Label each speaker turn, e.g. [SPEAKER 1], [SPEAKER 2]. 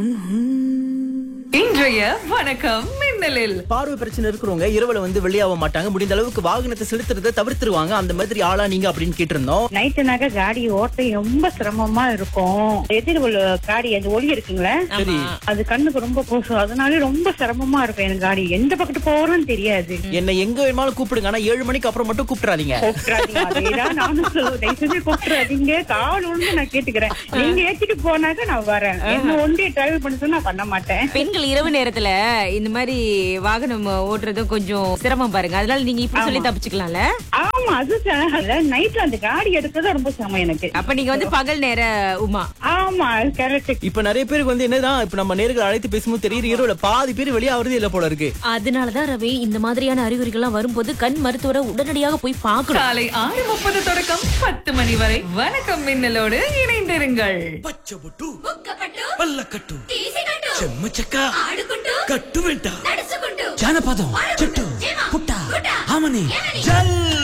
[SPEAKER 1] இன்றைய வணக்கம் மின்னலில்
[SPEAKER 2] பார்வை பிரச்சனை இருக்கிறவங்க இரவுல வந்து வெளியாக மாட்டாங்க முடிந்த அளவுக்கு வாகனத்தை செலுத்துறதை தவிர்த்துருவாங்க அந்த மாதிரி ஆளா நீங்க அப்படின்னு கேட்டிருந்தோம்
[SPEAKER 3] நைட்டுனாக்க காடி ஓட்ட ரொம்ப சிரமமா இருக்கும் எதிர் உள்ள காடி அந்த ஒளி இருக்குங்களே
[SPEAKER 2] சரி
[SPEAKER 3] அது கண்ணுக்கு ரொம்ப கூசும் அதனால ரொம்ப சிரமமா இருக்கும் எனக்கு காடி எந்த பக்கத்து போறோம்னு தெரியாது
[SPEAKER 2] என்னை எங்க வேணுமாலும் கூப்பிடுங்க ஆனா ஏழு மணிக்கு அப்புறம் மட்டும் கூப்பிட்டுறாதீங்க
[SPEAKER 3] கூப்பிடாதீங்க அதேதான் நானும் சொல்லுவேன் தயவு செஞ்சு கூப்பிடாதீங்க கால் விழுந்து நான் கேட்டுக்கிறேன் நீங்க ஏத்திட்டு போனாக்க நான் வரேன் என்ன ஒன்றே டிராவல் பண்ண சொன்னா நான் பண்ண மாட்டேன்
[SPEAKER 4] பெண்கள் இரவு நேரத்துல இந்த மாதிரி வாகனம் ஓட்டுறதும் கொஞ்சம் சிரமம் பாருங்க அதனால நீங்க இப்படி சொல்லி தப்பிச்சுக்கலாம்ல
[SPEAKER 3] ஆமா அது நைட்ல அந்த காடி எடுக்கிறது ரொம்ப சிரமம் எனக்கு
[SPEAKER 4] அப்ப நீங்க வந்து பகல் நேர உமா
[SPEAKER 3] ஆமா கரெக்ட்
[SPEAKER 2] இப்ப நிறைய பேருக்கு வந்து என்னதான் இப்ப நம்ம நேர்கள் அழைத்து பேசும்போது தெரியுது இரவுல பாதி பேர் வெளியாகிறது இல்ல போல இருக்கு
[SPEAKER 5] அதனாலதான் ரவி இந்த மாதிரியான அறிகுறிகள்லாம் வரும்போது கண் மருத்துவரை உடனடியாக போய் பார்க்கணும்
[SPEAKER 1] காலை ஆறு முப்பது தொடக்கம் பத்து மணி வரை வணக்கம் மின்னலோடு இணைந்திருங்கள்
[SPEAKER 6] పచ్చబొట్టు పల్లకట్టు చెమ్మ చెక్క కట్టు వెంట జానపదం చెట్టు పుట్ట ఆమని జా